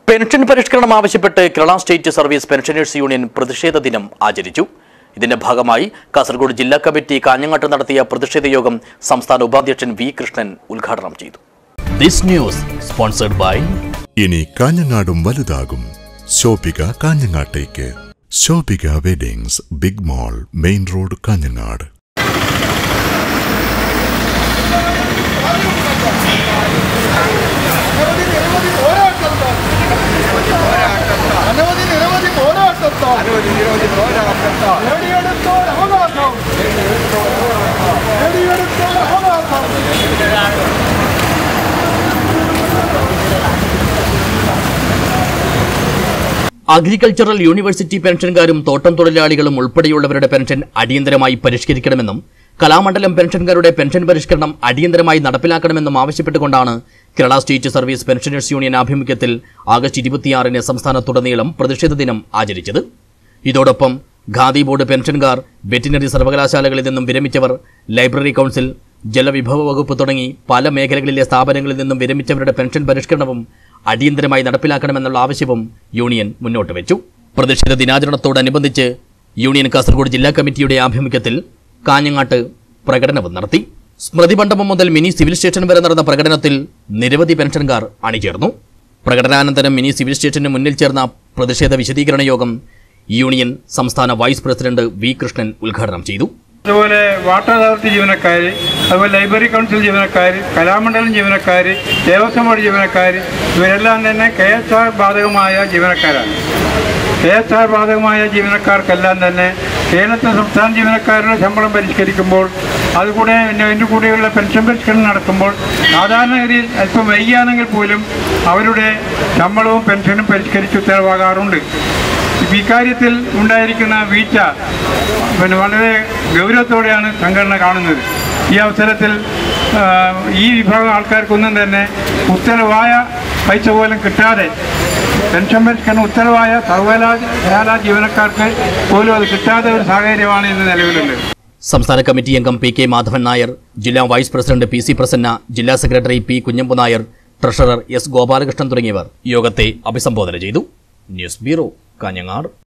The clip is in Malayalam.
പെൻഷൻ പരിഷ്കരണം ആവശ്യപ്പെട്ട് Kerala state service pensioners union പ്രതിഷേധ ദിനം ആചരിച്ചു ഇതിന്റെ ഭാഗമായി കാസർഗോഡ് ജില്ലാ കമ്മിറ്റി കാഞ്ഞങ്ങാട്ട് നടത്തിയ പ്രതിഷേധ യോഗം സംസ്ഥാന ഉപാധ്യക്ഷൻ വി കൃഷ്ണൻ ഉദ്ഘാടനം ചെയ്തു ദിസ് ന്യൂസ് സ്പോൺസർഡ് ബൈ ഇനി കാഞ്ഞങ്ങാടും വലുതാകും ശോഭിക കാഞ്ഞങ്ങാട്ടേക്ക് Shobhika weddings big mall main road Kanhangad അനവധി നിരവധി പോരാട്ടത്താൽ അനവധി നിരവധി പോരാട്ടത്താൽ നേടിയെടുത്തോൾ അവകാശം നേടിയെടുത്തോൾ അവകാശം അഗ്രികൾച്ചറൽ യൂണിവേഴ്സിറ്റി പെൻഷൻകാരും തോട്ടം തൊഴിലാളികളും ഉൾപ്പെടെയുള്ളവരുടെ പെൻഷൻ അടിയന്തരമായി പരിഷ്കരിക്കണമെന്നും കലാമണ്ഡലം പെൻഷൻകാരുടെ പെൻഷൻ പരിഷ്കരണം അടിയന്തരമായി നടപ്പിലാക്കണമെന്നും ആവശ്യപ്പെട്ടുകൊണ്ടാണ് Kerala state service pensioners union ആഭിമുഖ്യത്തിൽ ആഗസ്റ്റ് ഇരുപത്തിയാറിന് സംസ്ഥാനത്തുടനീളം പ്രതിഷേധ ദിനം ആചരിച്ചത് ഇതോടൊപ്പം ഖാദി ബോർഡ് പെൻഷൻകാർ വെറ്റിനറി സർവകലാശാലകളിൽ നിന്നും വിരമിച്ചവർ ലൈബ്രറി കൗൺസിൽ ജലവിഭവ വകുപ്പ് തുടങ്ങി പല മേഖലകളിലെ സ്ഥാപനങ്ങളിൽ നിന്നും വിരമിച്ചവരുടെ പെൻഷൻ പരിഷ്കരണവും അടിയന്തരമായി നടപ്പിലാക്കണമെന്നുള്ള ആവശ്യവും യൂണിയൻ മുന്നോട്ട് വെച്ചു പ്രതിഷേധ ദിനാചരണത്തോടനുബന്ധിച്ച് യൂണിയൻ കാസർഗോഡ് ജില്ലാ കമ്മിറ്റിയുടെ ആഭിമുഖ്യത്തിൽ കാഞ്ഞങ്ങാട്ട് പ്രകടനവും നടത്തി സ്മൃതി മണ്ഡപം മുതൽ മിനി സിവിൽ സ്റ്റേഷൻ വരെ നടന്ന പ്രകടനത്തിൽ നിരവധി പെൻഷൻകാർ അണിചേർന്നു പ്രകടനാനന്തരം മിനി സിവിൽ സ്റ്റേഷന് മുന്നിൽ ചേർന്ന പ്രതിഷേധ വിശദീകരണ യോഗം യൂണിയൻ സംസ്ഥാന വൈസ് പ്രസിഡന്റ് വി കൃഷ്ണൻ ഉദ്ഘാടനം ചെയ്തു അതുപോലെ വാട്ടർ അതോറിറ്റി ജീവനക്കാർ അതുപോലെ ലൈബ്രറി കൗൺസിൽ ജീവനക്കാർ കലാമണ്ഡലം ജീവനക്കാർ ദേവസ്വം ബോർഡ് ജീവനക്കാർ ഇവരെല്ലാം തന്നെ കെ എസ് ആർ ബാധകമായ ജീവനക്കാരാണ് കെ എസ് ആർ ബാധകമായ ജീവനക്കാർക്കെല്ലാം തന്നെ കേരളത്തിലെ സംസ്ഥാന ജീവനക്കാരുടെ ശമ്പളം പരിഷ്കരിക്കുമ്പോൾ അതുകൂടെ പിന്നെ അതിൻ്റെ കൂടെയുള്ള പെൻഷൻ പരിഷ്കരണം നടക്കുമ്പോൾ സാധാരണഗതിയിൽ അല്പം വൈകിയാണെങ്കിൽ പോലും അവരുടെ ശമ്പളവും പെൻഷനും പരിഷ്കരിച്ച് ഉത്തരവാകാറുണ്ട് ഇക്കാര്യത്തിൽ ഉണ്ടായിരിക്കുന്ന വീഴ്ച പിന്നെ വളരെ ഗൗരവത്തോടെയാണ് സംഘടന കാണുന്നത് ഈ അവസരത്തിൽ ആ, ഈ വിഭാഗം ആൾക്കാർക്കൊന്നും തന്നെ ഉത്തരവായ പൈസ പോലും കിട്ടാതെ പെൻഷൻ പരിഷ്കരണം ഉത്തരവായ സർവകലാശാല ജീവനക്കാർക്ക് പോലും അത് കിട്ടാത്ത ഒരു സാഹചര്യമാണ് ഇന്ന് നിലവിലുള്ളത് സംസ്ഥാന കമ്മിറ്റി അംഗം പി കെ മാധവൻ നായർ ജില്ലാ vice president P C Prasanna ജില്ലാ secretary P Kunhambu Nair treasurer S Gopalakrishnan തുടങ്ങിയവർ യോഗത്തെ അഭിസംബോധന ചെയ്തു ന്യൂസ് ബ്യൂറോ കാഞ്ഞങ്ങാട്